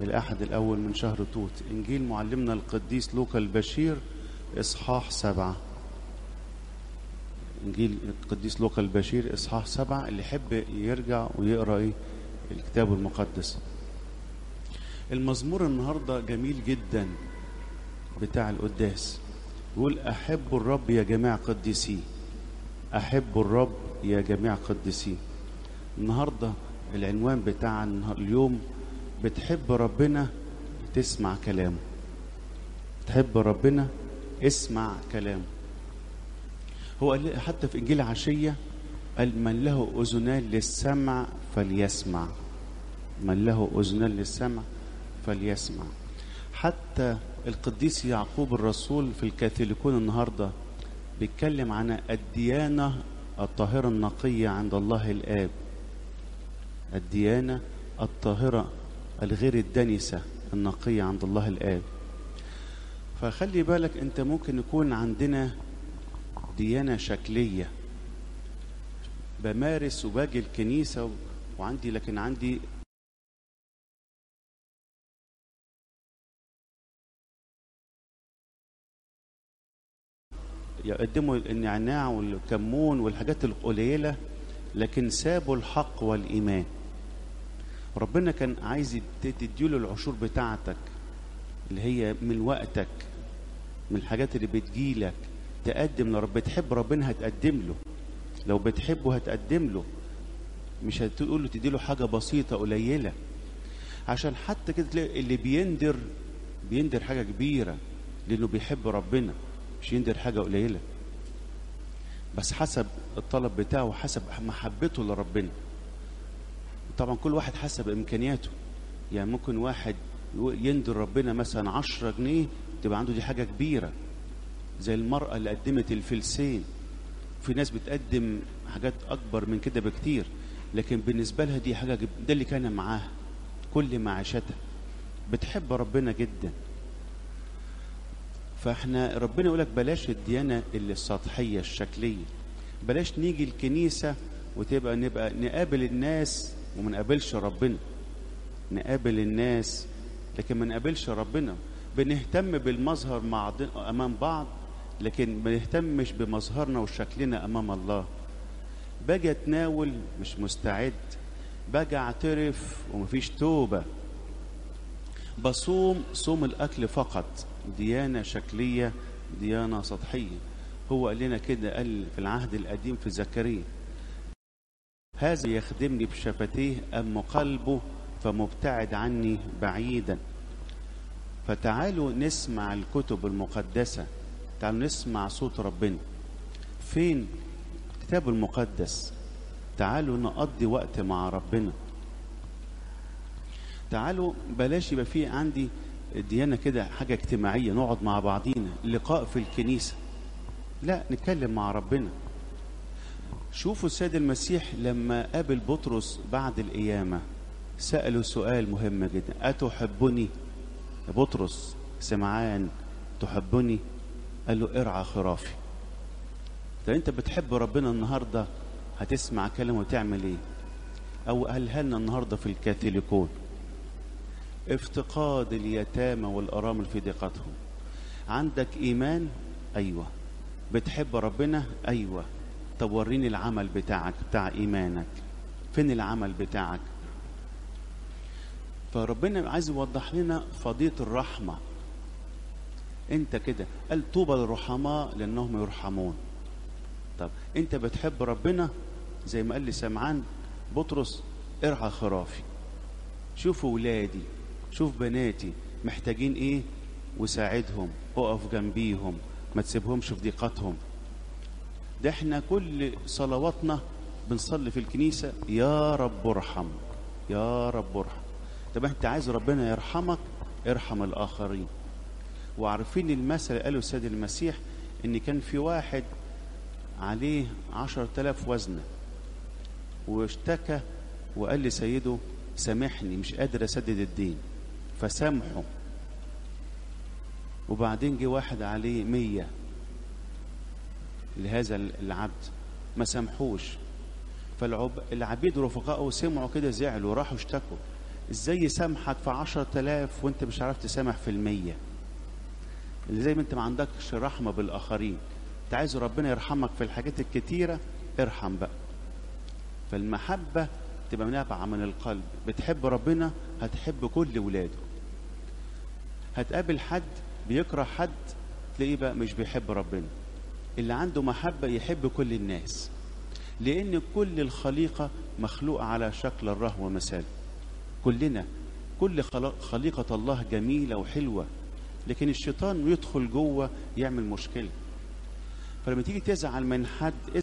الأحد الأول من شهر توت إنجيل معلمنا القديس لوقا البشير إصحاح سبعة إنجيل القديس لوقا البشير إصحاح سبعة اللي يحب يرجع ويقرأ إيه الكتاب المقدس المزمور النهاردة جميل جدا بتاع القداس يقول أحب الرب يا جميع قديسيه أحب الرب يا جميع قديسيه النهاردة العنوان بتاع اليوم بتحب ربنا تسمع كلامه تحب ربنا اسمع كلامه هو قال حتى في انجيل عشيه قال من له اذنان للسمع فليسمع من له اذنان للسمع فليسمع حتى القديس يعقوب الرسول في الكاثوليكون النهارده بيتكلم عن الديانه الطاهره النقيه عند الله الاب الديانه الطاهره الغير الدنسه النقيه عند الله الاب فخلي بالك انت ممكن يكون عندنا ديانة شكلية بمارس وباجي الكنيسة وعندي لكن عندي يقدموا النعناع والكمون والحاجات القليلة لكن سابوا الحق والإيمان ربنا كان عايز تديله العشور بتاعتك اللي هي من وقتك من الحاجات اللي بتجيلك تقدم لرب بتحب ربنا هتقدم له لو بتحبه هتقدم له مش هتقول له تدي له حاجه بسيطه قليله عشان حتى كده تلاقي اللي بيندر بيندر حاجه كبيره لانه بيحب ربنا مش يندر حاجه قليله بس حسب الطلب بتاعه حسب محبته لربنا طبعا كل واحد حسب امكانياته يعني ممكن واحد يندر ربنا مثلا عشرة جنيه تبقى عنده دي حاجه كبيره زي المرأة اللي قدمت الفلسين في ناس بتقدم حاجات أكبر من كده بكتير لكن بالنسبة لها دي حاجة جب... ده اللي كان معاها كل معاشتها بتحب ربنا جدا فاحنا ربنا يقول لك بلاش الديانة اللي السطحية الشكلية بلاش نيجي الكنيسة وتبقى نبقى نقابل الناس وما نقابلش ربنا نقابل الناس لكن ما نقابلش ربنا بنهتم بالمظهر مع امام بعض لكن ما نهتمش بمظهرنا وشكلنا امام الله باجي اتناول مش مستعد باجي اعترف ومفيش توبه بصوم صوم الاكل فقط ديانه شكليه ديانه سطحيه هو قال لنا كده قال في العهد القديم في زكريا هذا يخدمني بشفتيه اما قلبه فمبتعد عني بعيدا فتعالوا نسمع الكتب المقدسة تعالوا نسمع صوت ربنا فين الكتاب المقدس تعالوا نقضي وقت مع ربنا تعالوا بلاش يبقى في عندي ديانة كده حاجة اجتماعية نقعد مع بعضينا لقاء في الكنيسة لا نتكلم مع ربنا شوفوا السيد المسيح لما قابل بطرس بعد القيامة سأله سؤال مهم جدا أتحبني يا بطرس سمعان تحبني قال له ارعى خرافي ده انت بتحب ربنا النهارده هتسمع كلامه وتعمل ايه او قالها لنا النهارده في الكاثوليكون افتقاد اليتامى والارامل في ضيقتهم عندك ايمان ايوه بتحب ربنا ايوه طب وريني العمل بتاعك بتاع ايمانك فين العمل بتاعك فربنا عايز يوضح لنا فضيلة الرحمة انت كده قال طوبى للرحماء لانهم يرحمون طب انت بتحب ربنا زي ما قال لي سمعان بطرس ارعى خرافي شوف ولادي شوف بناتي محتاجين ايه وساعدهم اقف جنبيهم ما تسيبهمش في ضيقتهم ده احنا كل صلواتنا بنصلي في الكنيسة يا رب ارحم يا رب ارحم طب انت عايز ربنا يرحمك ارحم الاخرين وعارفين المثل اللي قاله السيد المسيح ان كان في واحد عليه عشر تلاف وزنة واشتكى وقال لسيده سامحني مش قادر اسدد الدين فسامحه وبعدين جه واحد عليه مية لهذا العبد ما سامحوش فالعبيد رفقائه سمعوا كده زعلوا راحوا اشتكوا ازاي يسامحك في عشرة آلاف وانت مش عارف تسامح في المية اللي زي ما انت ما عندكش رحمة بالآخرين انت عايز ربنا يرحمك في الحاجات الكتيرة ارحم بقى فالمحبة تبقى نابعة من القلب بتحب ربنا هتحب كل ولاده هتقابل حد بيكره حد تلاقيه بقى مش بيحب ربنا اللي عنده محبة يحب كل الناس لأن كل الخليقة مخلوقة على شكل الله ومثاله كلنا كل خليقة الله جميلة وحلوة لكن الشيطان يدخل جوه يعمل مشكلة فلما تيجي تزعل من حد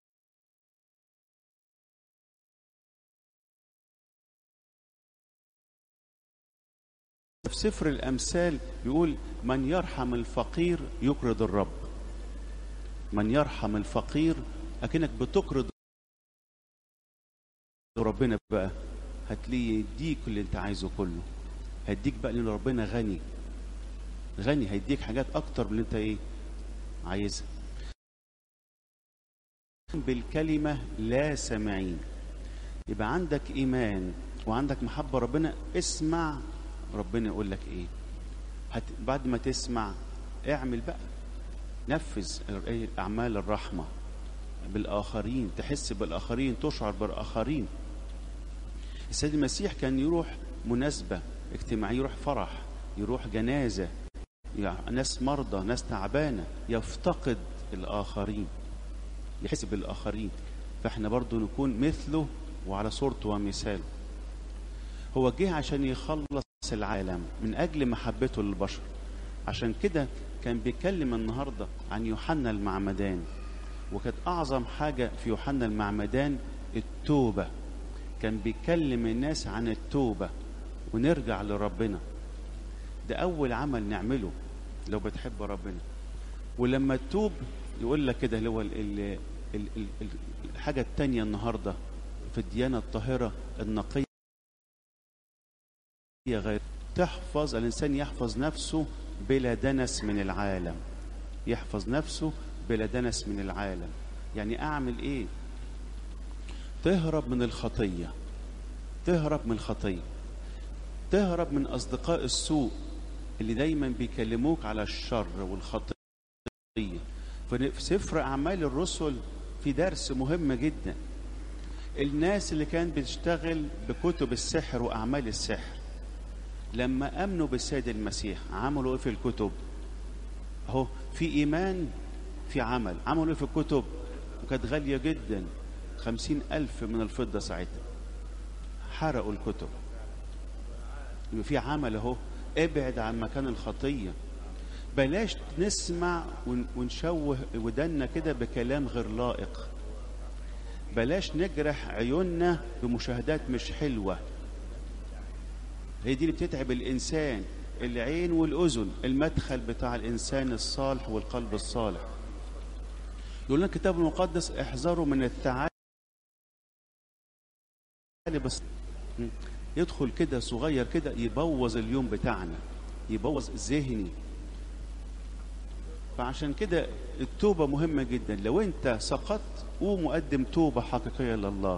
في سفر الأمثال يقول من يرحم الفقير يقرض الرب من يرحم الفقير أكنك بتقرض ربنا بقى هتلاقيه يديك اللي انت عايزه كله هيديك بقى لان ربنا غني غني هيديك حاجات اكتر من اللي انت ايه عايزها بالكلمة لا سامعين يبقى عندك ايمان وعندك محبة ربنا اسمع ربنا يقول لك ايه هت... بعد ما تسمع اعمل بقى نفذ اعمال الرحمة بالاخرين تحس بالاخرين تشعر بالاخرين السيد المسيح كان يروح مناسبة اجتماعية يروح فرح يروح جنازة يعني ناس مرضى ناس تعبانة يفتقد الآخرين يحس بالآخرين فاحنا برضو نكون مثله وعلى صورته ومثاله هو جه عشان يخلص العالم من أجل محبته للبشر عشان كده كان بيتكلم النهاردة عن يوحنا المعمدان وكانت أعظم حاجة في يوحنا المعمدان التوبة كان بيكلم الناس عن التوبة ونرجع لربنا ده أول عمل نعمله لو بتحب ربنا ولما تتوب يقول لك كده اللي هو الحاجة التانية النهاردة في الديانة الطاهرة النقية غير تحفظ الإنسان يحفظ نفسه بلا دنس من العالم يحفظ نفسه بلا دنس من العالم يعني أعمل إيه تهرب من الخطية تهرب من الخطية تهرب من أصدقاء السوء اللي دايما بيكلموك على الشر والخطية في سفر أعمال الرسل في درس مهم جدا الناس اللي كانت بتشتغل بكتب السحر وأعمال السحر لما أمنوا بالسيد المسيح عملوا إيه في الكتب أهو في إيمان في عمل عملوا إيه في الكتب وكانت غالية جدا خمسين ألف من الفضة ساعتها حرقوا الكتب يبقى في عمل اهو ابعد عن مكان الخطية بلاش نسمع ونشوه ودنا كده بكلام غير لائق بلاش نجرح عيوننا بمشاهدات مش حلوة هي دي اللي بتتعب الإنسان العين والأذن المدخل بتاع الإنسان الصالح والقلب الصالح يقول لنا الكتاب المقدس احذروا من التعالي بس يدخل كده صغير كده يبوظ اليوم بتاعنا يبوظ ذهني فعشان كده التوبة مهمة جدا لو انت سقطت قوم وقدم توبة حقيقية لله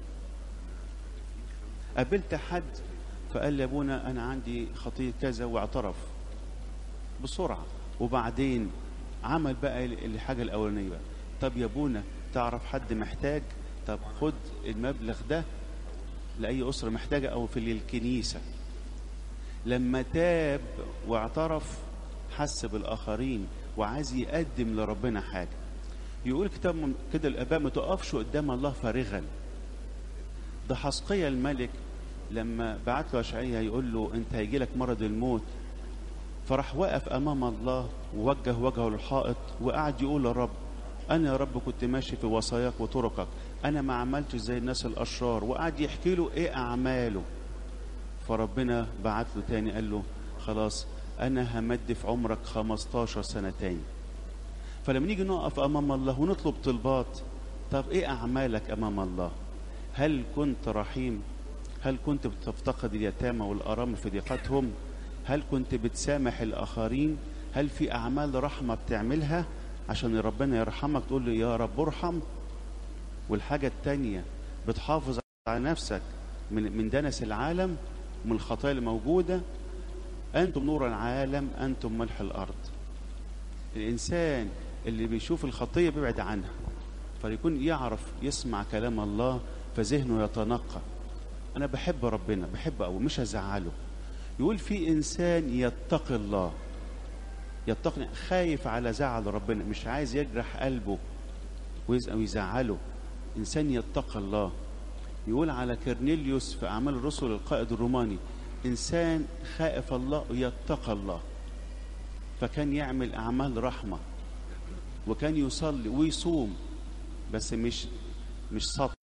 قابلت حد فقال لي ابونا انا عندي خطية كذا واعترف بسرعة وبعدين عمل بقى الحاجة الاولانية بقى طب يا ابونا تعرف حد محتاج طب خد المبلغ ده لأي أسرة محتاجة أو في الكنيسة لما تاب واعترف حس بالآخرين وعايز يقدم لربنا حاجة يقول كتاب كده الآباء ما تقفش قدام الله فارغا ده حسقية الملك لما بعت له أشعية يقول له أنت هيجي لك مرض الموت فراح وقف أمام الله ووجه وجهه للحائط وقعد يقول يا رب أنا يا رب كنت ماشي في وصاياك وطرقك أنا ما عملتش زي الناس الأشرار وقعد يحكي له إيه أعماله فربنا بعت له تاني قال له خلاص أنا همد في عمرك 15 سنة تاني فلما نيجي نقف أمام الله ونطلب طلبات طب إيه أعمالك أمام الله هل كنت رحيم هل كنت بتفتقد اليتامى والأرامل في ضيقتهم هل كنت بتسامح الآخرين هل في أعمال رحمة بتعملها عشان ربنا يرحمك تقول له يا رب ارحم والحاجة التانية بتحافظ على نفسك من من دنس العالم من الخطايا اللي موجودة أنتم نور العالم أنتم ملح الأرض الإنسان اللي بيشوف الخطية بيبعد عنها فيكون يعرف يسمع كلام الله فذهنه يتنقى أنا بحب ربنا بحب أو مش هزعله يقول في إنسان يتقي الله يتقي خايف على زعل ربنا مش عايز يجرح قلبه ويزعله إنسان يتقي الله يقول على كرنيليوس في أعمال الرسل القائد الروماني إنسان خائف الله ويتقى الله فكان يعمل أعمال رحمة وكان يصلي ويصوم بس مش مش سطحي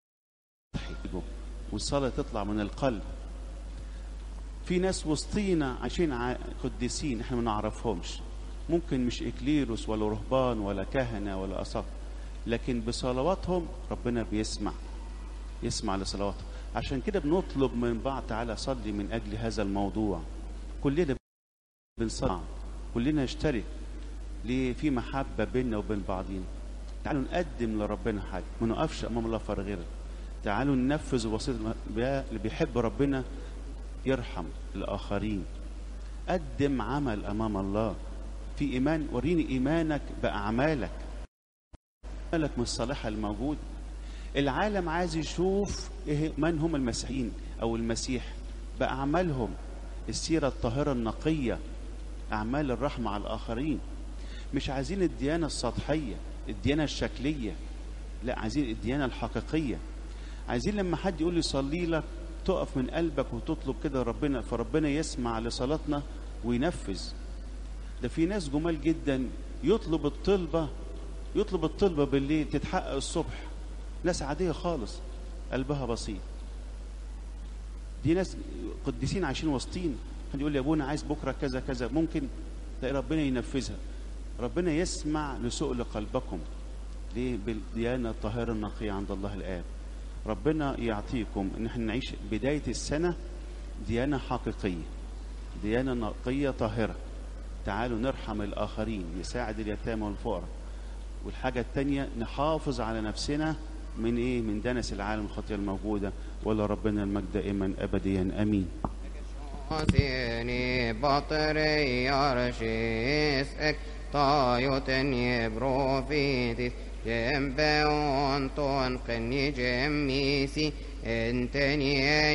والصلاة تطلع من القلب في ناس وسطينا عايشين قديسين احنا ما نعرفهمش ممكن مش اكليروس ولا رهبان ولا كهنه ولا اساق لكن بصلواتهم ربنا بيسمع يسمع لصلواتهم عشان كده بنطلب من بعض تعالى صلي من اجل هذا الموضوع كلنا بنصلي كلنا نشترك ليه في محبه بيننا وبين بعضينا تعالوا نقدم لربنا حاجه ما نقفش امام الله فرغيرا تعالوا ننفذ وصيه اللي بيحب ربنا يرحم الآخرين قدم عمل أمام الله في إيمان وريني إيمانك بأعمالك أعمالك من الصالحة الموجود العالم عايز يشوف إيه من هم المسيحيين أو المسيح بأعمالهم السيرة الطاهرة النقية أعمال الرحمة على الآخرين مش عايزين الديانة السطحية الديانة الشكلية لا عايزين الديانة الحقيقية عايزين لما حد يقول لي صلي لك تقف من قلبك وتطلب كده ربنا فربنا يسمع لصلاتنا وينفذ ده في ناس جمال جدا يطلب الطلبة يطلب الطلبة بالليل تتحقق الصبح ناس عادية خالص قلبها بسيط دي ناس قديسين عايشين وسطين حد يقول لي يا ابونا عايز بكره كذا كذا ممكن تلاقي ربنا ينفذها ربنا يسمع لسؤل قلبكم ليه بالديانة الطاهرة النقية عند الله الآب ربنا يعطيكم ان احنا نعيش بداية السنة ديانة حقيقية ديانة نقية طاهرة تعالوا نرحم الآخرين نساعد اليتامى والفقراء والحاجة التانية نحافظ على نفسنا من ايه من دنس العالم الخطية الموجودة ولا ربنا المجد دائما أبديا أمين سيني بطري يرشيس اك طايوتن يبروفيتس جنبه وانطون قني جميسي انتني